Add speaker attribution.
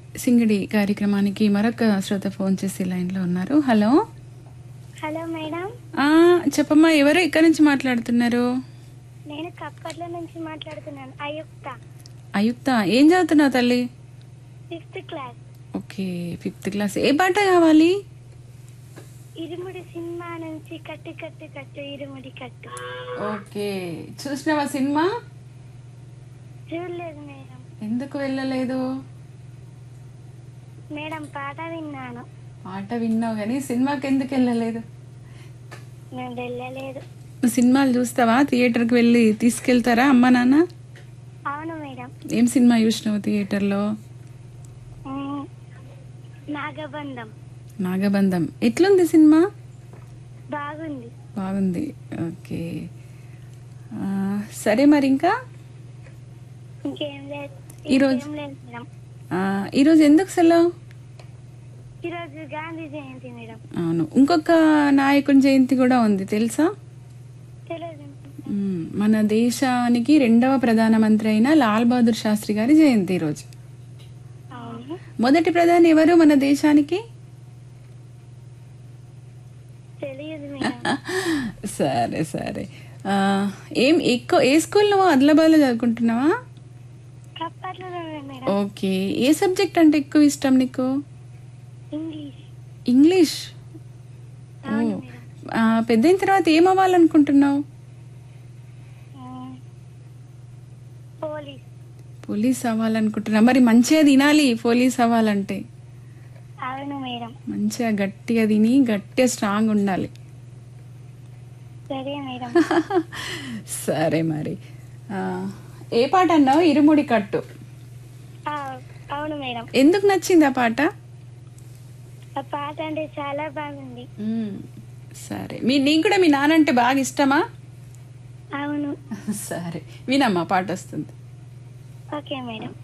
Speaker 1: సింగిడి కార్యక్రమానికి మరొక శ్రోత ఫోన్ చేసి లైన్లో ఉన్నారు హలో
Speaker 2: హలో మేడం
Speaker 1: ఆ, చెప్పమ్మా ఎవరు ఎక్కడి నుంచి మాట్లాడుతున్నారు
Speaker 2: నేను కప్పట్ల నుంచి మాట్లాడుతున్నాను అయుక్త
Speaker 1: అయుక్త ఏం చదువుతున్నావు తల్లి
Speaker 2: fifth class
Speaker 1: okay fifth class ఏ పాట కావాలి
Speaker 2: ఇరుముడి సినిమా నుంచి కట్టు కట్టు కట్టు ఇరుముడి కట్టు
Speaker 1: ఓకే చూసినావా సినిమా
Speaker 2: చూడలేదు మేడం
Speaker 1: ఎందుకు వెళ్ళలేదు
Speaker 2: మేడం పాట విన్నాను
Speaker 1: పాట విన్నావు కానీ సినిమాకి ఎందుకు వెళ్ళలేదు
Speaker 2: నేను వెళ్ళలేదు
Speaker 1: నువ్వు సినిమాలు చూస్తావా థియేటర్కి వెళ్ళి తీసుకెళ్తారా అమ్మ నాన్న
Speaker 2: అవును మేడం
Speaker 1: ఏం సినిమా చూసినావు థియేటర్లో
Speaker 2: మ్మ్. నాగబంధం
Speaker 1: నాగబంధం ఎట్లుంది సినిమా
Speaker 2: బాగుంది
Speaker 1: బాగుంది ఓకే ఆ, సరే మరి ఇంకా
Speaker 2: ఇంకేం లేదు
Speaker 1: ఈరోజు-
Speaker 2: ఇంకేం లేదు మేడం
Speaker 1: ఆ, ఈరోజు ఎందుకు సెలవు
Speaker 2: ఈరోజు గాంధీ జయంతి మేడం
Speaker 1: అవును ఇంకొక నాయకుని జయంతి కూడా ఉంది తెలుసా
Speaker 2: తెలియదు
Speaker 1: మ్మ్. మన దేశానికి రెండవ ప్రధానమంత్రి అయిన లాల్ బహదూర్ శాస్త్రి గారి జయంతి ఈరోజు
Speaker 2: అవును
Speaker 1: మొదటి ప్రధాని ఎవరు మన దేశానికి
Speaker 2: తెలియదు మేడం
Speaker 1: సరే సరే ఆ, ఏం ఎక్కువ ఏ స్కూల్ నువ్వు ఆదిలాబాద్లో చదువుకుంటున్నావా
Speaker 2: కప్పట్లలోనే మేడం
Speaker 1: ఓకే ఏ సబ్జెక్ట్ అంటే ఎక్కువ ఇష్టం నీకు
Speaker 2: ఇంగ్లీష్
Speaker 1: ఇంగ్లీష్ ఓ
Speaker 2: అవును మేడం
Speaker 1: ఆ, పెద్దయిన తర్వాత ఏం అవ్వాలనుకుంటున్నావు
Speaker 2: మ్మ్. పోలీస్
Speaker 1: పోలీస్ అవ్వాలనుకుంటున్నా మరి మంచిగా తినాలి పోలీస్ అవ్వాలంటే
Speaker 2: అవును మేడం
Speaker 1: మంచిగా గట్టిగా తిని గట్టిగా స్ట్రాంగ్ ఉండాలి
Speaker 2: సరే మేడం
Speaker 1: సరే మరి ఆ, ఏ పాట అన్నావు ఇరుముడి కట్టు
Speaker 2: ఆ, అవును మేడం
Speaker 1: ఎందుకు నచ్చింది ఆ పాట
Speaker 2: ఆ పాట అంటే చాలా బాగుంది
Speaker 1: మ్మ్. సరే మీ నీకు కూడా మీ నాన్న అంటే బాగా ఇష్టమా
Speaker 2: అవును
Speaker 1: సరే వినమ్మా పాట వస్తుంది
Speaker 2: ఓకే మేడం